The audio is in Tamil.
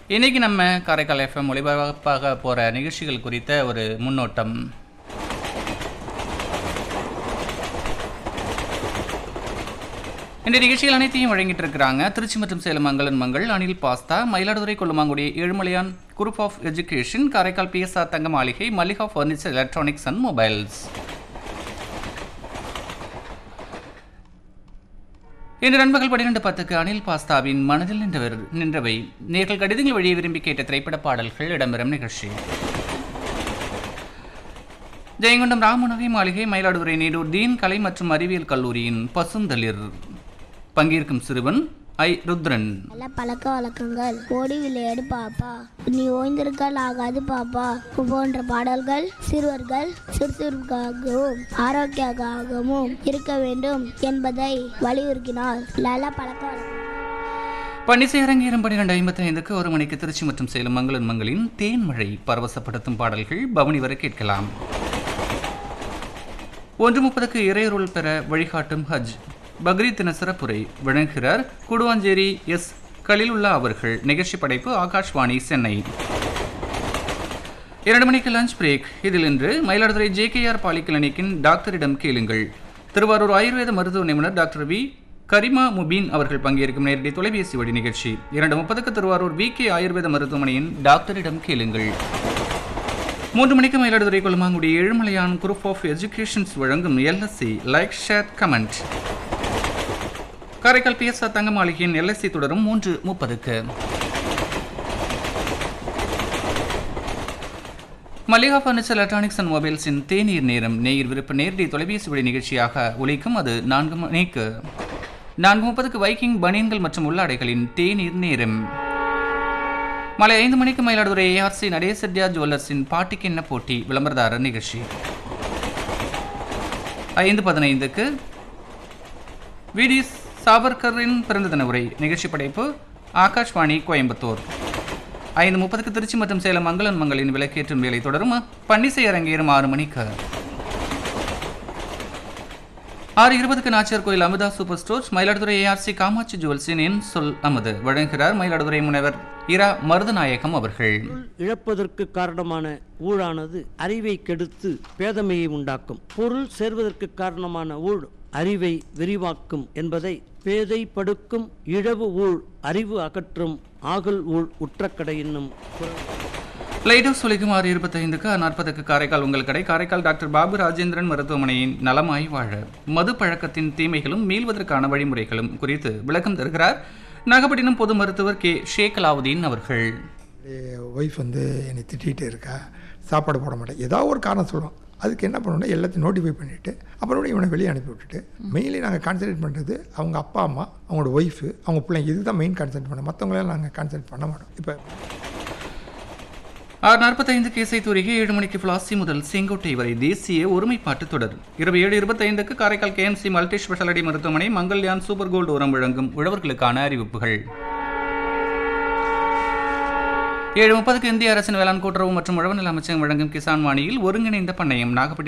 இன்னைக்கு நம்ம காரைக்கால் எஃப்எம் ஒளிபரப்பாக போகிற நிகழ்ச்சிகள் குறித்த ஒரு முன்னோட்டம் இந்த நிகழ்ச்சிகள் அனைத்தையும் வழங்கிட்டு இருக்கிறாங்க திருச்சி மற்றும் சேலம் மங்களன் மங்கள் அனில் பாஸ்தா Mayiladuthurai Kollumangudi Ezhumalaiyan group of education Karaikal PSR Thanga Maaligai Mallika furniture electronics and mobiles இன்று நண்பகல் பன்னிரண்டு பத்துக்கு அனில் பாஸ்தாவின் மனதில் நின்றவர் நின்றவை நேர்கள் கடிதங்கள் வழியே விரும்பி கேட்ட திரைப்பட பாடல்கள் இடம்பெறும் நிகழ்ச்சி ஜெயங்கொண்டம் ராமநகை மாளிகை மயிலாடுதுறை நீடூர் தீன் கலை மற்றும் அறிவியல் கல்லூரியின் பசுந்தளிர் பங்கேற்கும் சிறுவன் ஐ ருத்ரன் நல்ல பழக்க வழக்கங்கள் ஓடி விளையாடு பாப்பா நீ ஓய்ந்திருக்கல் ஆகாது பாப்பா போன்ற பாடல்கள் சிறுவர்கள் சுறுசுறுக்காகவும் ஆரோக்கியமாகவும் இருக்க வேண்டும் என்பதை வலியுறுத்தினார் நல்ல பழக்க வழக்கம் பன்னிசை அரங்கேறும் பன்னிரண்டு ஐம்பத்தி ஐந்துக்கு ஒரு மணிக்கு திருச்சி மற்றும் சேலம் மங்களன் மங்களின் தேன்மழை பரவசப்படுத்தும் பாடல்கள் பவனி வரை கேட்கலாம் ஒன்று முப்பதுக்கு இறையருள் பெற வழிகாட்டும் ஹஜ் பக்ரீத் தின சிறப்புரை வழங்குகிறார் குடுவாஞ்சேரி எஸ் கலிலுல்லா அவர்கள் நிகழ்ச்சி படைப்பு ஆகாஷ்வாணி சென்னை இரண்டு மணிக்கு லஞ்ச் பிரேக் இதில் இன்று மயிலாடுதுறை ஜேகேஆர் பாலிகிளினிக்கின் டாக்டரிடம் கேளுங்கள் திருவாரூர் ஆயுர்வேத மருத்துவ நிபுணர் டாக்டர் வி கரிமா முபீன் அவர்கள் பங்கேற்கும் நேரடி தொலைபேசி வழி நிகழ்ச்சி இரண்டு முப்பதுக்கு திருவாரூர் வி கே ஆயுர்வேத மருத்துவமனையின் டாக்டரிடம் கேளுங்கள் மூன்று மணிக்கு Mayiladuthurai Kollumangudi Ezhumalaiyan group of educations வழங்கும் LSC like share comment Karaikal PSR Thanga மாளிகையின் எல்எஸ்சி தொடரும் மூன்று முப்பதுக்கு மல்லிகா ஃபர்னிச்சர் எலக்ட்ரானிக்ஸ் அண்ட் மொபைல்ஸின் தேநீர் நேரம் நேயர் விருப்ப நேரடி தொலைபேசி வழி நிகழ்ச்சியாக ஒலிக்கும் அது நான்கு மணிக்கு நான்கு முப்பதுக்கு வைக்கிங் பனியன்கள் மற்றும் உள்ளாடைகளின் தேநீர் நேரம் மாலை ஐந்து மணிக்கு மயிலாடுதுறை ஏஆர்சி நடேசத்யா ஜுவல்லர்ஸின் பாட்டிக்கென்ன போட்டி விளம்பரதாரர் நிகழ்ச்சி ஐந்து பதினைந்துக்கு விடி சாவர்கரின் பிறந்த தின உரை நிகழ்ச்சி படைப்பு ஆகாஷ்வாணி கோயம்புத்தூர் ஐந்து முப்பதுக்கு திருச்சி மற்றும் சேலம் மங்களன் மங்களின் விளக்கேற்றும் வேலை தொடரும் பன்னிசை அரங்கேறும் ஆறு மணிக்கு ஆறு இருபதுக்கு Nachiyar Koil Amudha super stores Mayiladuthurai ARC Kamatchi ஜுவல்ஸின் என் சொல் அமுது வழங்குகிறார் மயிலாடுதுறை முனைவர் இரா மருதநாயகம் அவர்கள் பொருள் இழப்பதற்கு காரணமான ஊழானது அறிவை கெடுத்து பேதமையை உண்டாக்கும் பொருள் சேர்வதற்கு காரணமான ஊழ் அறிவை விரிவாக்கும் என்பதை பேதை படுக்கும் இழவு ஊழ் அறிவு அகற்றும் ஆகல் ஊழ் உற்றக்கடை என்னும் குறள் லைட் ஹவுஸ் ஒலிக்கும் ஆறு இருபத்தைந்துக்கு நாற்பதுக்கு காரைக்கால் உங்கள் கடை காரைக்கால் டாக்டர் பாபு ராஜேந்திரன் மருத்துவமனையின் நலமாய் வாழ மது பழக்கத்தின் தீமைகளும் மீள்வதற்கான வழிமுறைகளும் குறித்து விளக்கம் தருகிறார் நாகப்பட்டினம் பொது மருத்துவர் கே ஷேக் அலாவுதீன் அவர்கள் ஒய்ஃப் வந்து என்னை திட்டிகிட்டே இருக்கா சாப்பாடு போட மாட்டேன் ஏதாவது ஒரு காரணம் சொல்லுவோம் அதுக்கு என்ன பண்ணணும்னா எல்லாத்தையும் நோட்டிஃபை பண்ணிவிட்டு அப்புறம் இவனை வெளியே அனுப்பி விட்டுட்டு மெயின்லி நாங்கள் கான்சன்ட்ரேட் பண்ணுறது அவங்க அப்பா அம்மா அவங்களோட ஒய்ஃபு அவங்க பிள்ளைங்க இதுக்கு தான் மெயின் கான்சன்ட்ரேட் பண்ணோம் மற்றவங்களாம் நாங்கள் கான்சன்ட்ரேட் பண்ண மாட்டோம் இப்போ ஆறு நாற்பத்தைந்துக்கு இசை தூரிகை ஏழு மணிக்கு பிளாசி முதல் செங்கோட்டை வரை தேசிய ஒருமைப்பாட்டு தொடர் இரவு ஏழு இருபத்தைந்துக்கு காரைக்கால் கேஎம்சி மல்டி ஸ்பெஷாலிட்டி மருத்துவமனை மங்கள்யான் சூப்பர் கோல்டு உரம் வழங்கும் உழவர்களுக்கான அறிவிப்புகள் ஏழு முப்பதுக்கு இந்திய அரசின் வேளாண் கூட்டுறவு மற்றும் உழவு நல அமைச்சகம் வழங்கும் கிசான் வாணியில் ஒருங்கிணைந்த பண்ணையம் நாகப்பட்டினம்